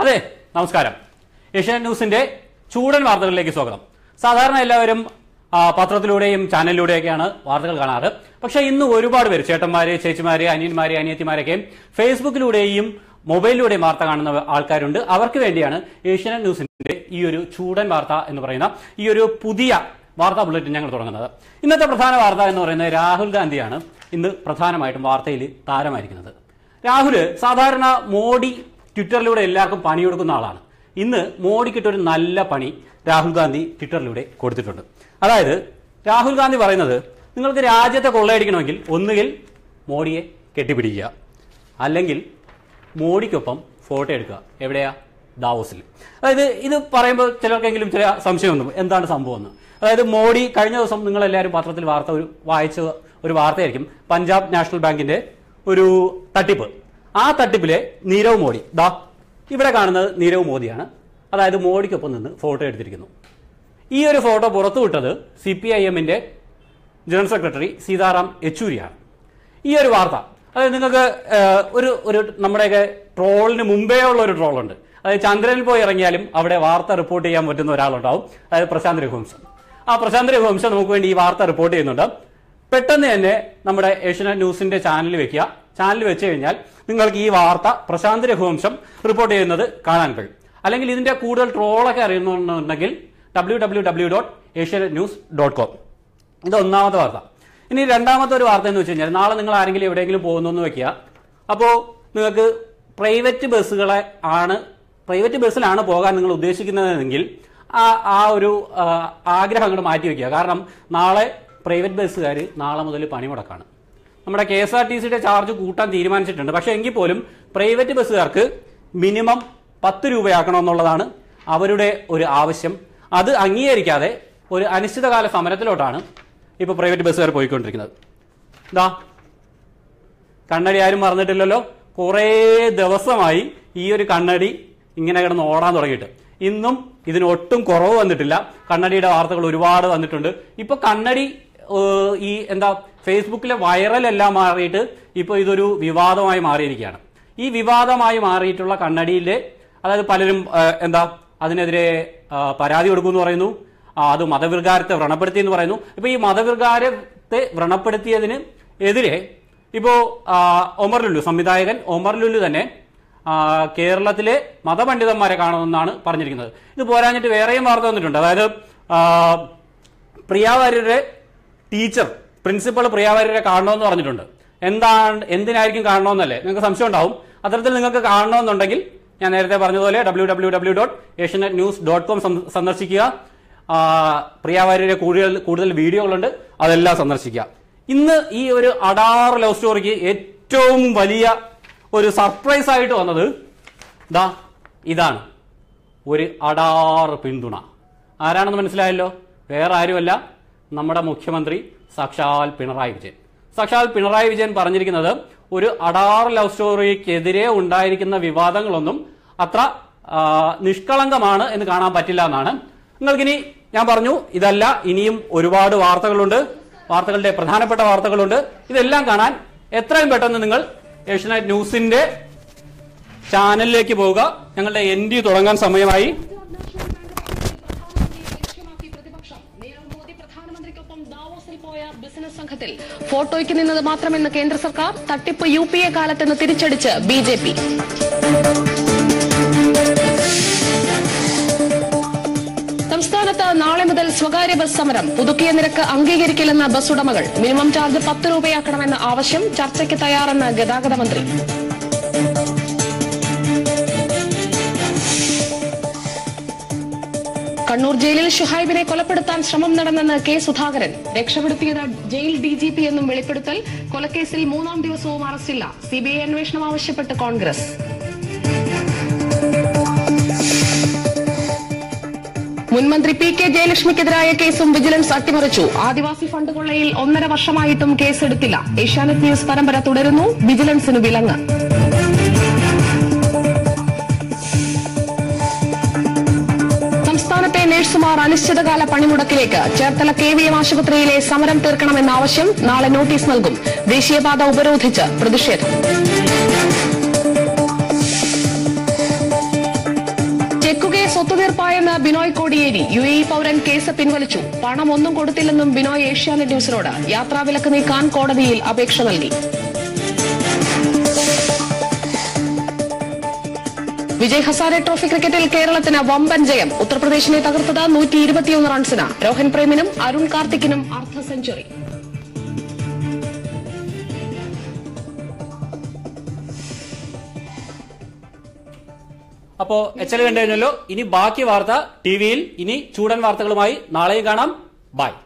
അതെ നമസ്കാരം ഏഷ്യാനെറ്റ് ന്യൂസിന്റെ ചൂടൻ വാർത്തകളിലേക്ക് സ്വാഗതം സാധാരണ എല്ലാവരും ആ, പത്രത്തിലൂടെയും ചാനലിലൂടെയൊക്കെയാണ് വാർത്തകൾ കാണാറ് പക്ഷേ ഇന്ന് ഒരുപാട് പേര് ചേട്ടന്മാര് ചേച്ചിമാര് അനിയന്മാര് അനിയത്തിമാരൊക്കെ ഫേസ്ബുക്കിലൂടെയും മൊബൈലിലൂടെയും വാർത്ത കാണുന്ന ആൾക്കാരുണ്ട് അവർക്ക് വേണ്ടിയാണ് ഏഷ്യാനെറ്റ് ന്യൂസിന്റെ ഈ ഒരു ചൂടൻ വാർത്ത എന്ന് പറയുന്ന ഈ ഒരു പുതിയ വാർത്താ ബുള്ളറ്റിൻ ഞങ്ങൾ തുടങ്ങുന്നത് ഇന്നത്തെ പ്രധാന വാർത്ത എന്ന് പറയുന്നത് രാഹുൽ ഗാന്ധിയാണ് ഇന്ന് പ്രധാനമായിട്ടും വാർത്തയിൽ താരമായിരിക്കുന്നത് രാഹുൽ സാധാരണ മോഡി ട്വിറ്ററിലൂടെ എല്ലാവർക്കും പണി കൊടുക്കുന്ന ആളാണ് ഇന്ന് മോഡിക്കിട്ടൊരു നല്ല പണി രാഹുൽ ഗാന്ധി ട്വിറ്ററിലൂടെ കൊടുത്തിട്ടുണ്ട് അതായത് രാഹുൽ ഗാന്ധി പറയുന്നത് നിങ്ങൾക്ക് രാജ്യത്തെ കൊള്ളയടിക്കണമെങ്കിൽ ഒന്നുകിൽ മോഡിയെ കെട്ടിപ്പിടിക്കുക അല്ലെങ്കിൽ മോഡിക്കൊപ്പം ഫോട്ടോ എടുക്കുക എവിടെയാ ദാവോസിൽ അതായത് ഇത് പറയുമ്പോൾ ചിലർക്കെങ്കിലും ചില സംശയം വന്നു എന്താണ് സംഭവം എന്ന് അതായത് മോഡി കഴിഞ്ഞ ദിവസം നിങ്ങൾ എല്ലാവരും പത്രത്തിൽ വാർത്ത ഒരു വായിച്ച ഒരു വാർത്തയായിരിക്കും പഞ്ചാബ് നാഷണൽ ബാങ്കിന്റെ ഒരു തട്ടിപ്പ് ആ തട്ടിപ്പിലെ നീരവ് മോഡി ദാ ഇവിടെ കാണുന്നത് നീരവ് മോദിയാണ് അതായത് മോഡിക്കൊപ്പം നിന്ന് ഫോട്ടോ എടുത്തിരിക്കുന്നു ഈ ഒരു ഫോട്ടോ പുറത്തുവിട്ടത് സി പി ഐ എമ്മിന്റെ ജനറൽ സെക്രട്ടറി സീതാറാം യെച്ചൂരിയാണ് ഈ ഒരു വാർത്ത അതായത് നിങ്ങൾക്ക് ഏഹ്, ഒരു ഒരു നമ്മുടെയൊക്കെ ട്രോളിന് മുമ്പേ ഉള്ള ഒരു ട്രോളുണ്ട് അതായത് ചന്ദ്രനിൽ പോയി ഇറങ്ങിയാലും അവിടെ വാർത്ത റിപ്പോർട്ട് ചെയ്യാൻ പറ്റുന്ന ഒരാളുണ്ടാവും അതായത് പ്രശാന്ത് രഘുവംശം ആ പ്രശാന്ത് രഘുവംശം നമുക്ക് വേണ്ടി ഈ വാർത്ത റിപ്പോർട്ട് ചെയ്യുന്നുണ്ട് പെട്ടെന്ന് തന്നെ നമ്മുടെ ഏഷ്യനെറ്റ് ന്യൂസിന്റെ ചാനൽ വെക്കുക ചാനൽ വെച്ച് കഴിഞ്ഞാൽ നിങ്ങൾക്ക് ഈ വാർത്ത പ്രശാന്ത് രഘുവംശം റിപ്പോർട്ട് ചെയ്യുന്നത് കാണാൻ കഴിയും അല്ലെങ്കിൽ ഇതിന്റെ കൂടുതൽ ട്രോളൊക്കെ അറിയുന്നുണ്ടെങ്കിൽ W W W dot Asianet news dot com ഇത് ഒന്നാമത്തെ വാർത്ത ഇനി രണ്ടാമത്തെ ഒരു വാർത്ത എന്ന് വെച്ച് കഴിഞ്ഞാൽ നാളെ നിങ്ങൾ ആരെങ്കിലും എവിടെയെങ്കിലും പോകുന്നു എന്ന് വെക്കുക അപ്പോൾ നിങ്ങൾക്ക് പ്രൈവറ്റ് ബസ്സുകളെ ആണ് പ്രൈവറ്റ് ബസ്സിലാണ് പോകാൻ നിങ്ങൾ ഉദ്ദേശിക്കുന്നതെങ്കിൽ ആ ആ ഒരു ആ, ആഗ്രഹം അങ്ങോട്ട് മാറ്റി വെക്കുക കാരണം നാളെ പ്രൈവറ്റ് ബസ്സുകാർ നാളെ മുതൽ പണിമുടക്കാണ് നമ്മുടെ കെ എസ് ആർ ടി സിയുടെ ചാർജ് കൂട്ടാൻ തീരുമാനിച്ചിട്ടുണ്ട് പക്ഷേ എങ്കിൽ പോലും പ്രൈവറ്റ് ബസ്സുകാർക്ക് മിനിമം പത്ത് രൂപയാക്കണമെന്നുള്ളതാണ് അവരുടെ ഒരു ആവശ്യം അത് അംഗീകരിക്കാതെ ഒരു അനിശ്ചിതകാല സമരത്തിലോട്ടാണ് ഇപ്പോൾ പ്രൈവറ്റ് ബസ്സുകാർ പോയിക്കൊണ്ടിരിക്കുന്നത് ഇതാ കണ്ണടി ആരും മറന്നിട്ടില്ലല്ലോ കുറേ ദിവസമായി ഈ ഒരു കണ്ണടി ഇങ്ങനെ കിടന്ന് ഓടാൻ തുടങ്ങിയിട്ട് ഇന്നും ഇതിന് ഒട്ടും കുറവ് വന്നിട്ടില്ല കണ്ണടിയുടെ വാർത്തകൾ ഒരുപാട് വന്നിട്ടുണ്ട് ഇപ്പൊ കണ്ണടി ഏഹ്, ഈ എന്താ ഫേസ്ബുക്കിലെ വൈറൽ എല്ലാം മാറിയിട്ട് ഇപ്പൊ ഇതൊരു വിവാദമായി മാറിയിരിക്കുകയാണ് ഈ വിവാദമായി മാറിയിട്ടുള്ള കണ്ണടിയിലെ അതായത് പലരും ഏഹ്, എന്താ അതിനെതിരെ ആ, പരാതി കൊടുക്കുമെന്ന് പറയുന്നു ആ, അത് മതവികാരത്തെ വ്രണപ്പെടുത്തി എന്ന് പറയുന്നു ഇപ്പൊ ഈ മതവികാരത്തെ വ്രണപ്പെടുത്തിയതിന് എതിരെ ഇപ്പോ ആ, ഒമർ ലുല്ലു സംവിധായകൻ ഒമർ ലുല്ലു തന്നെ ആ, കേരളത്തിലെ മതപണ്ഡിതന്മാരെ കാണുമെന്നാണ് പറഞ്ഞിരിക്കുന്നത് ഇത് പോരാഞ്ഞിട്ട് വേറെയും വാർത്ത വന്നിട്ടുണ്ട് അതായത് ആ, പ്രിയാവാര്യരുടെ ടീച്ചർ പ്രിൻസിപ്പൾ പ്രിയാവാര്യരെ കാണണമെന്ന് പറഞ്ഞിട്ടുണ്ട് എന്താണ് എന്തിനായിരിക്കും കാണണമെന്നല്ലേ നിങ്ങൾക്ക് സംശയം ഉണ്ടാവും അത്തരത്തിൽ നിങ്ങൾക്ക് കാണണമെന്നുണ്ടെങ്കിൽ ഞാൻ നേരത്തെ പറഞ്ഞതുപോലെ W W W dot Asianet news dot com സന്ദർശിക്കുക ആ, പ്രിയാവാര്യരുടെ കൂടുതൽ കൂടുതൽ വീഡിയോകളുണ്ട് അതെല്ലാം സന്ദർശിക്കുക ഇന്ന് ഈ ഒരു അടാർ ലവ് സ്റ്റോറിക്ക് ഏറ്റവും വലിയ ഒരു സർപ്രൈസ് ആയിട്ട് വന്നത് ദാ ഇതാണ് ഒരു അടാർ പിന്തുണ ആരാണെന്ന് മനസ്സിലായല്ലോ വേറെ ആരുമല്ല നമ്മുടെ മുഖ്യമന്ത്രി സാക്ഷാൽ പിണറായി വിജയൻ സാക്ഷാൽ പിണറായി വിജയൻ പറഞ്ഞിരിക്കുന്നത് ഒരു അടാർ ലവ് സ്റ്റോറിക്കെതിരെ ഉണ്ടായിരിക്കുന്ന വിവാദങ്ങളൊന്നും അത്ര ആ, നിഷ്കളങ്കമാണ് എന്ന് കാണാൻ പറ്റില്ല എന്നാണ് നിങ്ങൾക്കിനി ഞാൻ പറഞ്ഞു ഇതല്ല ഇനിയും ഒരുപാട് വാർത്തകളുണ്ട് വാർത്തകളുടെ പ്രധാനപ്പെട്ട വാർത്തകളുണ്ട് ഇതെല്ലാം കാണാൻ എത്രയും പെട്ടെന്ന് നിങ്ങൾ ഏഷ്യനെറ്റ് ന്യൂസിന്റെ ചാനലിലേക്ക് പോവുക ഞങ്ങളുടെ എൻ ഡി തുടങ്ങാൻ സമയമായി ലക്ഷ്യമാക്കി പ്രതിപക്ഷം നീരവ് മോദി പ്രധാനമന്ത്രിക്കൊപ്പം ദാവോസിൽ പോയ ബിസിനസ് സംഘത്തിൽ ഫോട്ടോയ്ക്ക് നിന്നത് മാത്രമെന്ന് കേന്ദ്ര സർക്കാർ തട്ടിപ്പ് യു പി എ കാലത്തെന്ന് തിരിച്ചടിച്ച് ബി ജെ പി സംസ്ഥാനത്ത് നാളെ മുതൽ സ്വകാര്യ ബസ് സമരം പുതുക്കിയ നിരക്ക് അംഗീകരിക്കില്ലെന്ന് ബസ് ഉടമകൾ മിനിമം ചാർജ് പത്ത് രൂപയാക്കണമെന്ന ആവശ്യം ചർച്ചയ്ക്ക് തയ്യാറെന്ന് ഗതാഗത മന്ത്രി കണ്ണൂർ ജയിലിൽ ഷുഹൈബിനെ കൊലപ്പെടുത്താൻ ശ്രമം നടന്നെന്ന് കെ സുധാകരൻ രക്ഷപ്പെടുത്തിയത് ജയിൽ ഡി ജി പി എന്നും വെളിപ്പെടുത്തൽ കൊലക്കേസിൽ മൂന്നാം ദിവസവും അറസ്റ്റില്ല സിബിഐ അന്വേഷണം ആവശ്യപ്പെട്ട് കോൺഗ്രസ് മുൻമന്ത്രി പി കെ ജയലക്ഷ്മിക്കെതിരായ കേസും വിജിലൻസ് അട്ടിമറിച്ചു ആദിവാസി ഫണ്ട് കൊള്ളയിൽ ഒന്നര വർഷമായിട്ടും കേസെടുത്തില്ല ഏഷ്യാനെറ്റ് ന്യൂസ് പരമ്പര തുടരുന്നു വിജിലൻസിന് വിലങ്ങ് സംസ്ഥാനത്തെ നഴ്സുമാർ അനിശ്ചിതകാല പണിമുടക്കിലേക്ക് ചേർത്തല കെ വി എം ആശുപത്രിയിലെ സമരം തീർക്കണമെന്ന ആവശ്യം നാളെ നോട്ടീസ് നൽകും ദേശീയപാത ഉപരോധിച്ച് പ്രതിഷേധം കോടിയേരി യു എ ഇ പൌരൻ കേസ് പിൻവലിച്ചു പണം ഒന്നും കൊടുത്തില്ലെന്നും ബിനോയ് ഏഷ്യാനെറ്റ് ന്യൂസിനോട് യാത്രാവിലക്ക് നീക്കാൻ കോടതിയിൽ അപേക്ഷ നൽകി വിജയ് ഹസാരെ ട്രോഫി ക്രിക്കറ്റിൽ കേരളത്തിന് വമ്പൻ ജയം ഉത്തർപ്രദേശിനെ തകർത്തത് നൂറ്റി ഇരുപത്തിയൊന്ന് റൺസിന് രോഹൻ പ്രേമിനും അരുൺ കാർത്തിക്കിനും അർദ്ധ സെഞ്ചുറി അപ്പോ എച്ച് എൽ കണ്ടു കഴിഞ്ഞല്ലോ ഇനി ബാക്കി വാർത്ത ടി വിയിൽ ഇനി ചൂടൻ വാർത്തകളുമായി നാളെയും കാണാം ബൈ